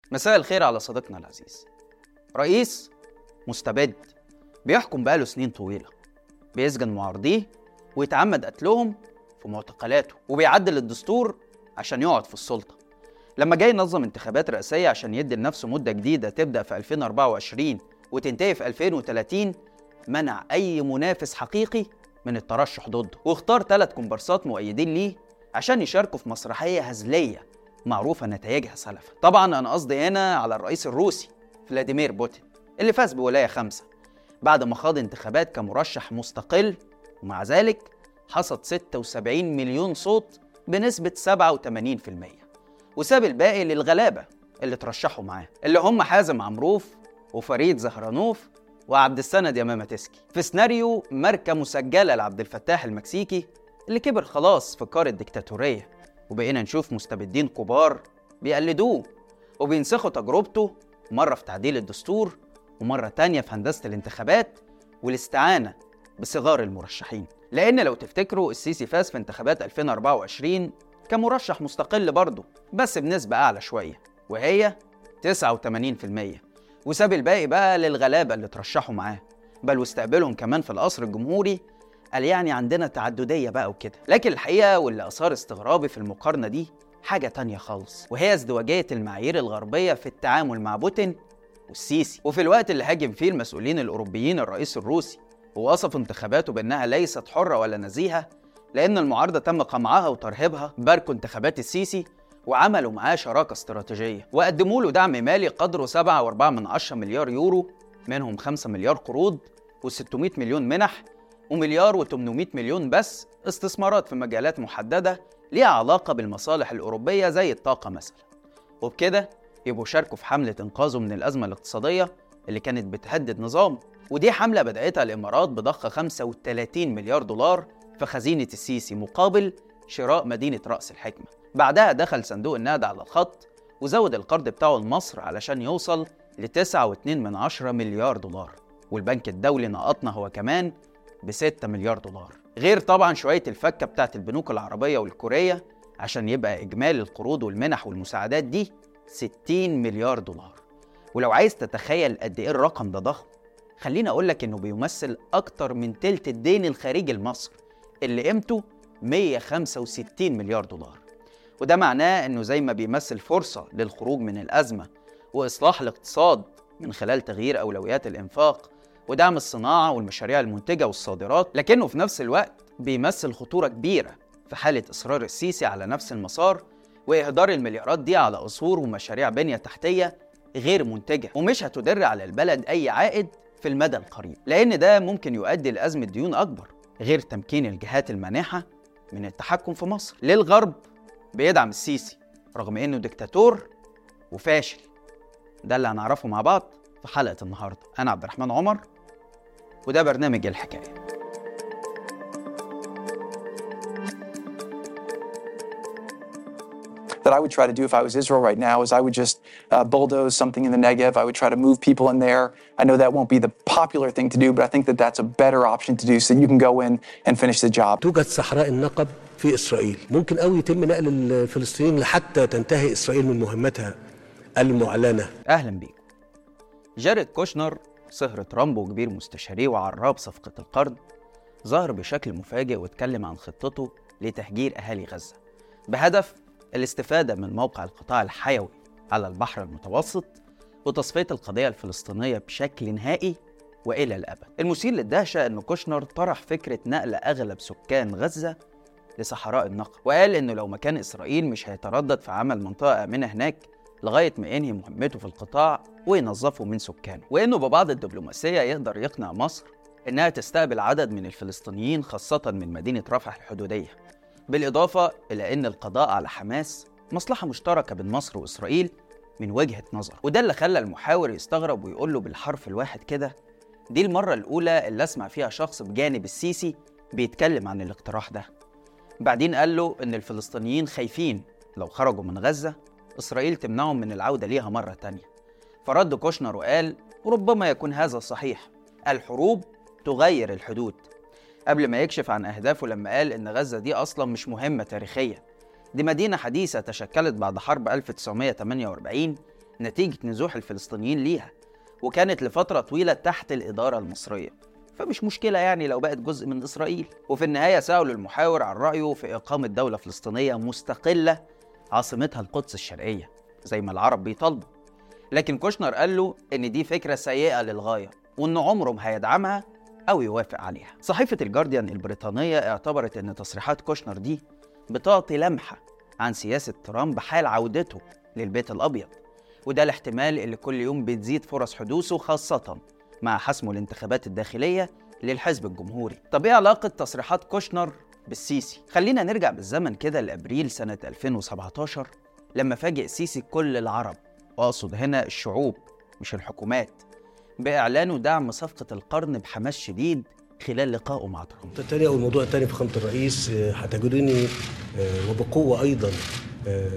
مساء الخير على صديقنا العزيز رئيس مستبد بيحكم بقاله سنين طويلة بيسجن معارضيه ويتعمد قتلهم في معتقلاته وبيعدل الدستور عشان يقعد في السلطة لما جاي ينظم انتخابات رئاسية عشان يدي لنفسه مدة جديدة تبدأ في 2024 وتنتهي في 2030 منع أي منافس حقيقي من الترشح ضده واختار ثلاث كومبارسات مؤيدين ليه عشان يشاركوا في مسرحية هزلية معروفة نتائجها سلفا طبعا أنا قصدي هنا على الرئيس الروسي فلاديمير بوتين اللي فاز بولاية خمسة بعد ما خاض انتخابات كمرشح مستقل ومع ذلك حصد 76 مليون صوت بنسبة 87% وساب الباقي للغلابة اللي ترشحوا معاه اللي هم حازم عمروف وفريد زهرانوف وعبد السند يمامة تسكي في سيناريو ماركة مسجلة لعبد الفتاح المكسيكي اللي كبر خلاص في قارة ديكتاتورية وبقينا نشوف مستبدين كبار بيقلدوه وبينسخوا تجربته مرة في تعديل الدستور ومرة تانية في هندسة الانتخابات والاستعانة بصغار المرشحين لأن لو تفتكروا السيسي فاز في انتخابات 2024 كمرشح مستقل برضه بس بنسبة أعلى شوية وهي 89% وساب الباقي بقى للغلابة اللي ترشحوا معاه بل واستقبلهم كمان في القصر الجمهوري قال يعني عندنا تعددية بقى وكده لكن الحقيقة واللي أثار استغرابي في المقارنة دي حاجة تانية خالص وهي ازدواجية المعايير الغربية في التعامل مع بوتين والسيسي وفي الوقت اللي هاجم فيه المسؤولين الأوروبيين الرئيس الروسي ووصفوا انتخاباته بأنها ليست حرة ولا نزيهة لأن المعارضة تم قمعها وترهيبها باركوا انتخابات السيسي وعملوا معاه شراكة استراتيجية وقدموا له دعم مالي قدره 7.4 من 10 مليار يورو منهم 5 مليار قروض و600 مليون منح ومليار و800 مليون بس استثمارات في مجالات محددة ليها علاقة بالمصالح الأوروبية زي الطاقة مثلا وبكده يبقوا شاركوا في حملة إنقاذه من الأزمة الاقتصادية اللي كانت بتهدد نظامه ودي حملة بدأتها الإمارات بضخ 35 مليار دولار في خزينة السيسي مقابل شراء مدينة رأس الحكمة بعدها دخل صندوق النقد على الخط وزود القرض بتاعه لمصر علشان يوصل ل 9.2 من عشرة مليار دولار والبنك الدولي نقطنا هو كمان ب 6 مليار دولار غير طبعا شوية الفكة بتاعت البنوك العربية والكورية عشان يبقى إجمالي القروض والمنح والمساعدات دي 60 مليار دولار ولو عايز تتخيل قد إيه الرقم ده ضخم خليني أقول لك إنه بيمثل أكتر من تلت الدين الخارجي لمصر اللي قيمته 165 مليار دولار وده معناه إنه زي ما بيمثل فرصة للخروج من الأزمة وإصلاح الاقتصاد من خلال تغيير أولويات الإنفاق ودعم الصناعة والمشاريع المنتجة والصادرات لكنه في نفس الوقت بيمثل خطورة كبيرة في حالة إصرار السيسي على نفس المسار وإهدار المليارات دي على قصور ومشاريع بنية تحتية غير منتجة ومش هتدر على البلد أي عائد في المدى القريب لأن ده ممكن يؤدي لأزمة ديون أكبر غير تمكين الجهات المانحة من التحكم في مصر للغرب بيدعم السيسي رغم إنه ديكتاتور وفاشل ده اللي هنعرفه مع بعض في حلقة النهاردة أنا عبد الرحمن عمر وده برنامج الحكاية that I would try to do if I was Israel right now is I would just uh, bulldoze something in the Negev. I would try to move people in there. I know that won't be the popular thing to do, but I think that that's a better option to do so you can go in and finish the job. توجد صحراء النقب في إسرائيل ممكن قوي يتم نقل الفلسطينيين لحتى تنتهي إسرائيل من مهمتها المعلنة أهلا بيكم جاريد كوشنر صهر ترامب وكبير مستشاريه وعراب صفقة القرن ظهر بشكل مفاجئ واتكلم عن خطته لتهجير أهالي غزة بهدف الاستفادة من موقع القطاع الحيوي على البحر المتوسط وتصفية القضية الفلسطينية بشكل نهائي وإلى الأبد المثير للدهشة أن كوشنر طرح فكرة نقل أغلب سكان غزة لصحراء النقب وقال أنه لو مكان إسرائيل مش هيتردد في عمل منطقة آمنة هناك لغاية ما ينهي مهمته في القطاع وينظفه من سكانه وإنه ببعض الدبلوماسية يقدر يقنع مصر إنها تستقبل عدد من الفلسطينيين خاصة من مدينة رفح الحدودية بالإضافة إلى أن القضاء على حماس مصلحة مشتركة بين مصر وإسرائيل من وجهة نظر وده اللي خلى المحاور يستغرب ويقول له بالحرف الواحد كده دي المرة الأولى اللي أسمع فيها شخص بجانب السيسي بيتكلم عن الاقتراح ده بعدين قال له إن الفلسطينيين خايفين لو خرجوا من غزة إسرائيل تمنعهم من العودة ليها مرة تانية فرد كوشنر وقال ربما يكون هذا صحيح الحروب تغير الحدود قبل ما يكشف عن أهدافه لما قال إن غزة دي أصلا مش مهمة تاريخية دي مدينة حديثة تشكلت بعد حرب 1948 نتيجة نزوح الفلسطينيين ليها وكانت لفترة طويلة تحت الإدارة المصرية فمش مشكلة يعني لو بقت جزء من إسرائيل وفي النهاية سألوا المحاور عن رأيه في إقامة دولة فلسطينية مستقلة عاصمتها القدس الشرقية زي ما العرب بيطالبوا لكن كوشنر قال له إن دي فكرة سيئة للغاية وإن عمره ما هيدعمها أو يوافق عليها صحيفة الجارديان البريطانية اعتبرت إن تصريحات كوشنر دي بتعطي لمحة عن سياسة ترامب حال عودته للبيت الأبيض وده الاحتمال اللي كل يوم بتزيد فرص حدوثه خاصة مع حسمه الانتخابات الداخلية للحزب الجمهوري طب ايه علاقة تصريحات كوشنر بالسيسي؟ خلينا نرجع بالزمن كده لأبريل سنة 2017 لما فاجئ سيسي كل العرب وأقصد هنا الشعوب مش الحكومات بإعلانه دعم صفقة القرن بحماس شديد خلال لقائه مع ترامب التاني او الموضوع الثاني في فخامه الرئيس آه، هتجدني آه، وبقوه ايضا آه،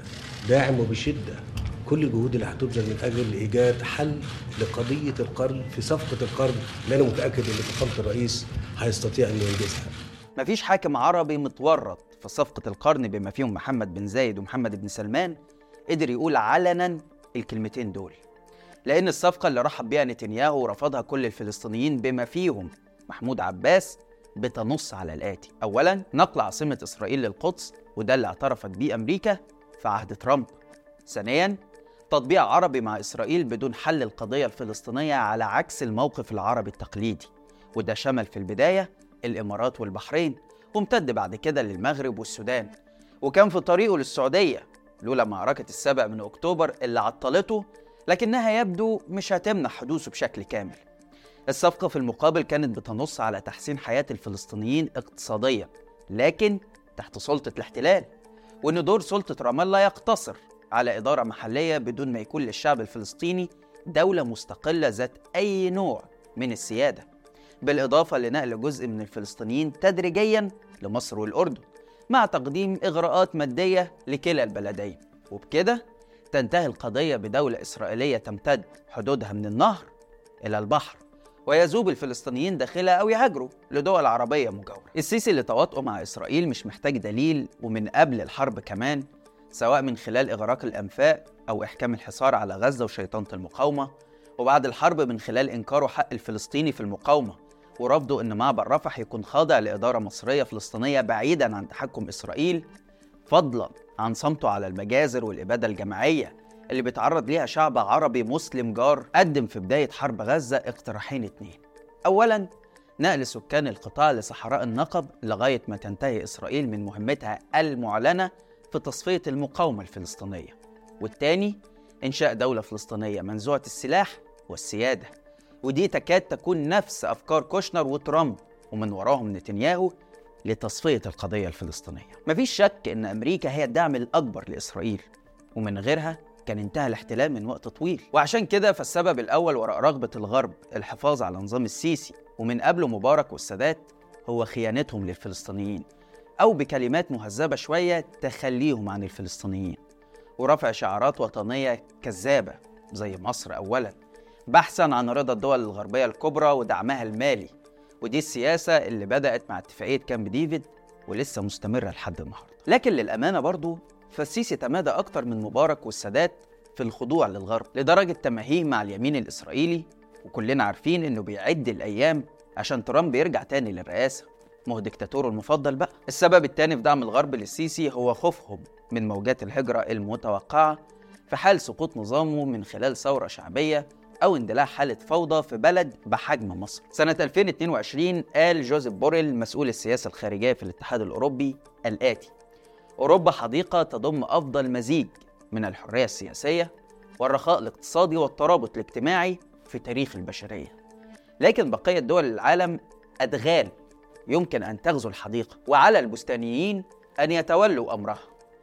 داعم وبشده كل الجهود اللي هتبذل من اجل ايجاد حل لقضيه القرن في صفقه القرن اللي انا متاكد ان فخامه الرئيس هيستطيع انه ينجزها. مفيش حاكم عربي متورط في صفقة القرن بما فيهم محمد بن زايد ومحمد بن سلمان قدر يقول علنا الكلمتين دول لأن الصفقة اللي رحب بيها نتنياهو ورفضها كل الفلسطينيين بما فيهم محمود عباس بتنص على الآتي أولا نقل عاصمة إسرائيل للقدس وده اللي اعترفت بيه أمريكا في عهد ترامب ثانيا تطبيع عربي مع إسرائيل بدون حل القضية الفلسطينية على عكس الموقف العربي التقليدي وده شمل في البداية الإمارات والبحرين وامتد بعد كده للمغرب والسودان وكان في طريقه للسعودية لولا معركة السابع من أكتوبر اللي عطلته لكنها يبدو مش هتمنع حدوثه بشكل كامل الصفقة في المقابل كانت بتنص على تحسين حياة الفلسطينيين اقتصاديا لكن تحت سلطة الاحتلال وإن دور سلطة رام الله يقتصر على إدارة محلية بدون ما يكون للشعب الفلسطيني دولة مستقلة ذات أي نوع من السيادة بالإضافة لنقل جزء من الفلسطينيين تدريجيا لمصر والأردن مع تقديم إغراءات مادية لكلا البلدين وبكده تنتهي القضية بدولة إسرائيلية تمتد حدودها من النهر إلى البحر ويذوب الفلسطينيين داخلها أو يهاجروا لدول عربية مجاورة السيسي اللي تواطؤه مع إسرائيل مش محتاج دليل ومن قبل الحرب كمان سواء من خلال إغراق الأنفاق أو إحكام الحصار على غزة وشيطنة المقاومة وبعد الحرب من خلال إنكاره حق الفلسطيني في المقاومة ورفضه إن معبر رفح يكون خاضع لإدارة مصرية فلسطينية بعيدا عن تحكم إسرائيل فضلا عن صمته على المجازر والإبادة الجماعية اللي بيتعرض ليها شعب عربي مسلم جار قدم في بداية حرب غزة اقتراحين اتنين أولا نقل سكان القطاع لصحراء النقب لغاية ما تنتهي إسرائيل من مهمتها المعلنة في تصفية المقاومة الفلسطينية والتاني إنشاء دولة فلسطينية منزوعة السلاح والسيادة ودي تكاد تكون نفس أفكار كوشنر وترامب ومن وراهم نتنياهو لتصفية القضية الفلسطينية مفيش شك إن أمريكا هي الدعم الأكبر لإسرائيل ومن غيرها كان انتهى الاحتلال من وقت طويل وعشان كده فالسبب الأول وراء رغبة الغرب الحفاظ على نظام السيسي ومن قبله مبارك والسادات هو خيانتهم للفلسطينيين أو بكلمات مهذبة شوية تخليهم عن الفلسطينيين ورفع شعارات وطنية كذابة زي مصر أولا بحثا عن رضا الدول الغربية الكبرى ودعمها المالي ودي السياسة اللي بدأت مع اتفاقية كامب ديفيد ولسه مستمرة لحد النهاردة لكن للأمانة برضو فالسيسي تمادى أكتر من مبارك والسادات في الخضوع للغرب لدرجة تماهيه مع اليمين الإسرائيلي وكلنا عارفين إنه بيعد الأيام عشان ترامب يرجع تاني للرئاسة ما هو ديكتاتوره المفضل بقى السبب التاني في دعم الغرب للسيسي هو خوفهم من موجات الهجرة المتوقعة في حال سقوط نظامه من خلال ثورة شعبية أو اندلاع حالة فوضى في بلد بحجم مصر. سنة 2022 قال جوزيف بوريل مسؤول السياسة الخارجية في الاتحاد الأوروبي الآتي: أوروبا حديقة تضم أفضل مزيج من الحرية السياسية والرخاء الاقتصادي والترابط الاجتماعي في تاريخ البشرية. لكن بقية دول العالم أدغال يمكن أن تغزو الحديقة وعلى البستانيين أن يتولوا أمرها.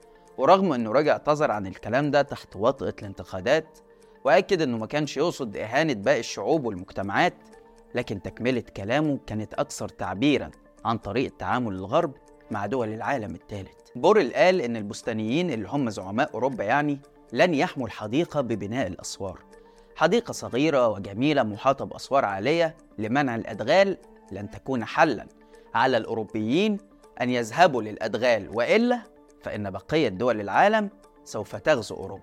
ورغم أنه رجع اعتذر عن الكلام ده تحت وطأة الانتقادات وأكد إنه ما كانش يقصد إهانة باقي الشعوب والمجتمعات لكن تكملة كلامه كانت أكثر تعبيرا عن طريقة تعامل الغرب مع دول العالم الثالث بوريل قال إن البستانيين اللي هم زعماء أوروبا يعني لن يحموا الحديقة ببناء الأسوار حديقة صغيرة وجميلة محاطة بأسوار عالية لمنع الأدغال لن تكون حلا على الأوروبيين أن يذهبوا للأدغال وإلا فإن بقية دول العالم سوف تغزو أوروبا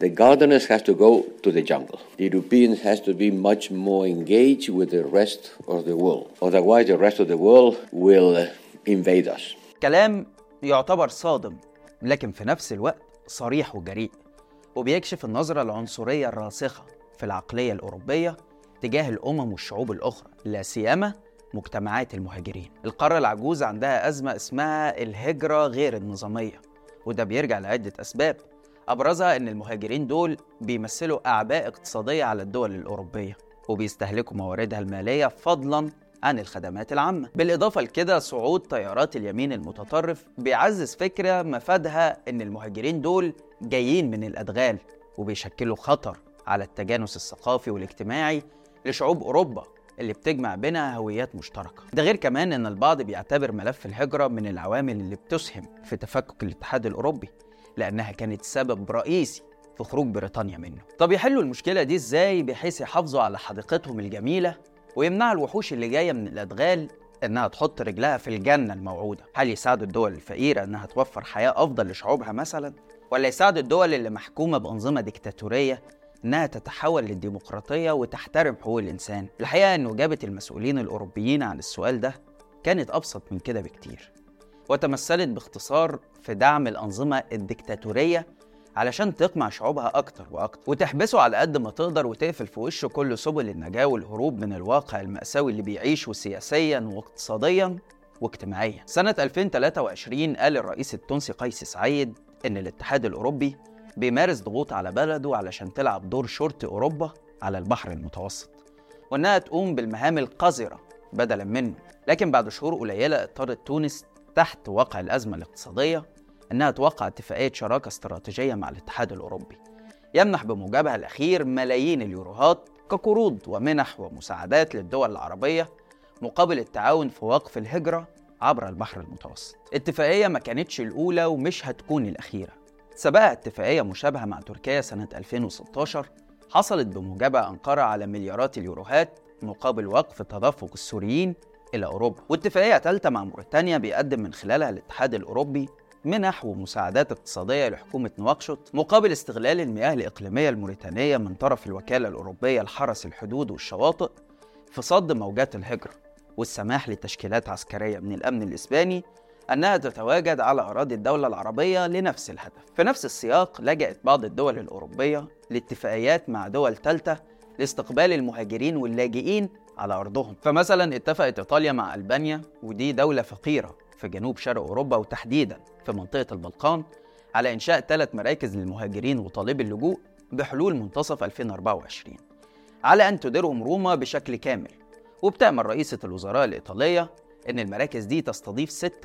The gardeners have to go to the jungle. The Europeans has to be much more engaged with the rest of the world. Otherwise, the rest of the world will uh, invade us. كلام يعتبر صادم لكن في نفس الوقت صريح وجريء وبيكشف النظرة العنصرية الراسخة في العقلية الأوروبية تجاه الأمم والشعوب الأخرى لا سيما مجتمعات المهاجرين القارة العجوز عندها أزمة اسمها الهجرة غير النظامية وده بيرجع لعدة أسباب أبرزها إن المهاجرين دول بيمثلوا أعباء اقتصادية على الدول الأوروبية وبيستهلكوا مواردها المالية فضلا عن الخدمات العامة بالإضافة لكده صعود تيارات اليمين المتطرف بيعزز فكرة مفادها إن المهاجرين دول جايين من الأدغال وبيشكلوا خطر على التجانس الثقافي والاجتماعي لشعوب أوروبا اللي بتجمع بينها هويات مشتركة ده غير كمان إن البعض بيعتبر ملف الهجرة من العوامل اللي بتسهم في تفكك الاتحاد الأوروبي لأنها كانت سبب رئيسي في خروج بريطانيا منه طب يحلوا المشكلة دي إزاي بحيث يحافظوا على حديقتهم الجميلة ويمنعوا الوحوش اللي جاية من الأدغال إنها تحط رجلها في الجنة الموعودة هل يساعدوا الدول الفقيرة إنها توفر حياة أفضل لشعوبها مثلا ولا يساعدوا الدول اللي محكومة بأنظمة ديكتاتورية إنها تتحول للديمقراطية وتحترم حقوق الإنسان الحقيقة إن إجابة المسؤولين الأوروبيين عن السؤال ده كانت أبسط من كده بكتير وتمثلت باختصار في دعم الأنظمة الديكتاتورية علشان تقمع شعوبها أكتر وأكتر وتحبسه على قد ما تقدر وتقفل في وشه كل سبل النجاة والهروب من الواقع المأساوي اللي بيعيشه سياسيا واقتصاديا واجتماعيا سنة 2023 قال الرئيس التونسي قيس سعيد إن الاتحاد الأوروبي بيمارس ضغوط على بلده علشان تلعب دور شرطي أوروبا على البحر المتوسط وإنها تقوم بالمهام القذرة بدلا منه لكن بعد شهور قليلة اضطرت تونس تحت واقع الأزمة الاقتصادية إنها توقع اتفاقية شراكة استراتيجية مع الاتحاد الأوروبي يمنح بموجبها الأخير ملايين اليوروهات كقروض ومنح ومساعدات للدول العربية مقابل التعاون في وقف الهجرة عبر البحر المتوسط اتفاقية ما كانتش الأولى ومش هتكون الأخيرة سبقها اتفاقية مشابهة مع تركيا سنة 2016 حصلت بموجبها أنقرة على مليارات اليوروهات مقابل وقف تدفق السوريين إلى أوروبا واتفاقية ثالثة مع موريتانيا بيقدم من خلالها الاتحاد الأوروبي منح ومساعدات اقتصادية لحكومة نواكشوط مقابل استغلال المياه الإقليمية الموريتانية من طرف الوكالة الأوروبية لحرس الحدود والشواطئ في صد موجات الهجرة والسماح لتشكيلات عسكرية من الأمن الإسباني أنها تتواجد على أراضي الدولة العربية لنفس الهدف. في نفس السياق لجأت بعض الدول الأوروبية لاتفاقيات مع دول ثالثة لاستقبال المهاجرين واللاجئين على أرضهم. فمثلا اتفقت إيطاليا مع ألبانيا ودي دولة فقيرة في جنوب شرق أوروبا وتحديدا في منطقة البلقان على إنشاء ثلاث مراكز للمهاجرين وطالبي اللجوء بحلول منتصف 2024 على أن تديرهم روما بشكل كامل وبتأمل رئيسة الوزراء الإيطالية إن المراكز دي تستضيف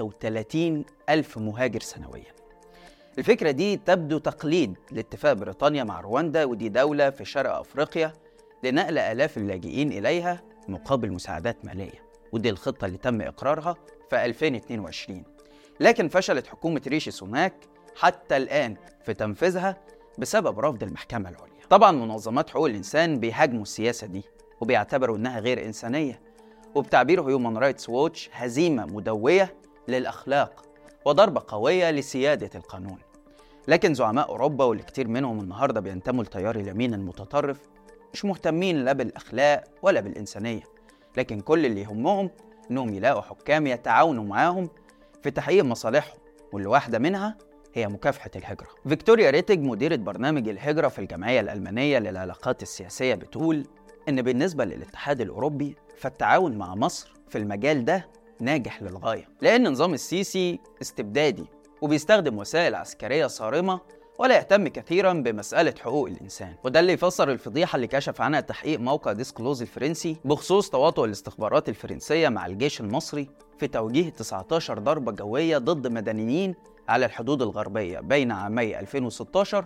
36 ألف مهاجر سنويا الفكرة دي تبدو تقليد لاتفاق بريطانيا مع رواندا ودي دولة في شرق أفريقيا لنقل آلاف اللاجئين إليها مقابل مساعدات مالية ودي الخطة اللي تم إقرارها في 2022 لكن فشلت حكومة ريشي سوناك حتى الآن في تنفيذها بسبب رفض المحكمة العليا طبعا منظمات حقوق الإنسان بيهاجموا السياسة دي وبيعتبروا إنها غير إنسانية وبتعبير هيومن رايتس ووتش هزيمة مدوية للأخلاق وضربة قوية لسيادة القانون لكن زعماء أوروبا واللي كتير منهم النهاردة بينتموا لتيار اليمين المتطرف مش مهتمين لا بالأخلاق ولا بالإنسانية لكن كل اللي يهمهم إنهم يلاقوا حكام يتعاونوا معاهم في تحقيق مصالحهم واللي واحدة منها هي مكافحة الهجرة فيكتوريا ريتج مديرة برنامج الهجرة في الجمعية الألمانية للعلاقات السياسية بتقول إن بالنسبة للاتحاد الأوروبي فالتعاون مع مصر في المجال ده ناجح للغاية لأن نظام السيسي استبدادي وبيستخدم وسائل عسكرية صارمة ولا يهتم كثيرا بمسألة حقوق الإنسان وده اللي يفسر الفضيحة اللي كشف عنها تحقيق موقع ديسكلوز الفرنسي بخصوص تواطؤ الاستخبارات الفرنسية مع الجيش المصري في توجيه 19 ضربة جوية ضد مدنيين على الحدود الغربية بين عامي 2016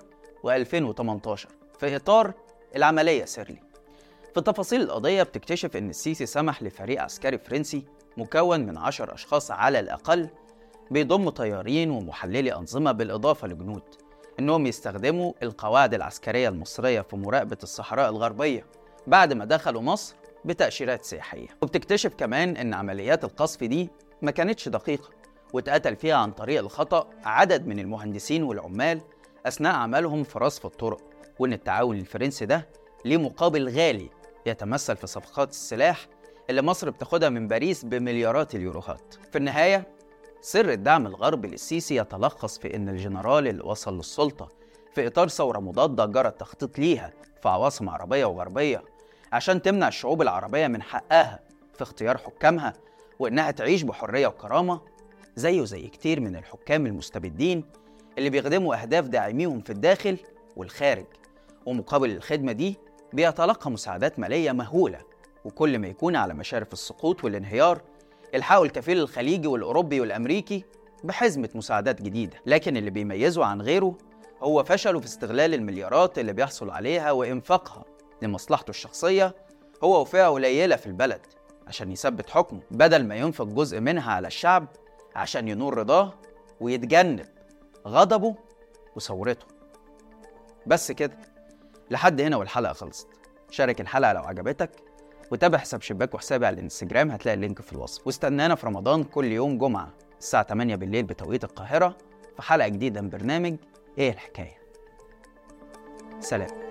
و2018 في إطار العملية سيرلي في تفاصيل القضية بتكتشف إن السيسي سمح لفريق عسكري فرنسي مكون من 10 أشخاص على الأقل بيضم طيارين ومحللي أنظمة بالإضافة لجنود إنهم يستخدموا القواعد العسكرية المصرية في مراقبة الصحراء الغربية بعد ما دخلوا مصر بتأشيرات سياحية وبتكتشف كمان إن عمليات القصف دي ما كانتش دقيقة واتقتل فيها عن طريق الخطأ عدد من المهندسين والعمال أثناء عملهم في رصف الطرق وإن التعاون الفرنسي ده ليه مقابل غالي يتمثل في صفقات السلاح اللي مصر بتاخدها من باريس بمليارات اليوروهات في النهاية سر الدعم الغربي للسيسي يتلخص في إن الجنرال اللي وصل للسلطة في إطار ثورة مضادة جرى التخطيط ليها في عواصم عربية وغربية عشان تمنع الشعوب العربية من حقها في اختيار حكامها وإنها تعيش بحرية وكرامة زيه زي كتير من الحكام المستبدين اللي بيخدموا أهداف داعميهم في الداخل والخارج ومقابل الخدمة دي بيتلقى مساعدات مالية مهولة وكل ما يكون على مشارف السقوط والانهيار الحقوا الكفيل الخليجي والأوروبي والأمريكي بحزمة مساعدات جديدة لكن اللي بيميزه عن غيره هو فشله في استغلال المليارات اللي بيحصل عليها وإنفاقها لمصلحته الشخصية هو وفئة قليلة في البلد عشان يثبت حكمه بدل ما ينفق جزء منها على الشعب عشان ينور رضاه ويتجنب غضبه وثورته بس كده لحد هنا والحلقة خلصت شارك الحلقة لو عجبتك وتابع حساب شباك وحسابي على الانستجرام هتلاقي اللينك في الوصف واستنانا في رمضان كل يوم جمعة الساعة 8 بالليل بتوقيت القاهرة في حلقة جديدة من برنامج ايه الحكاية سلام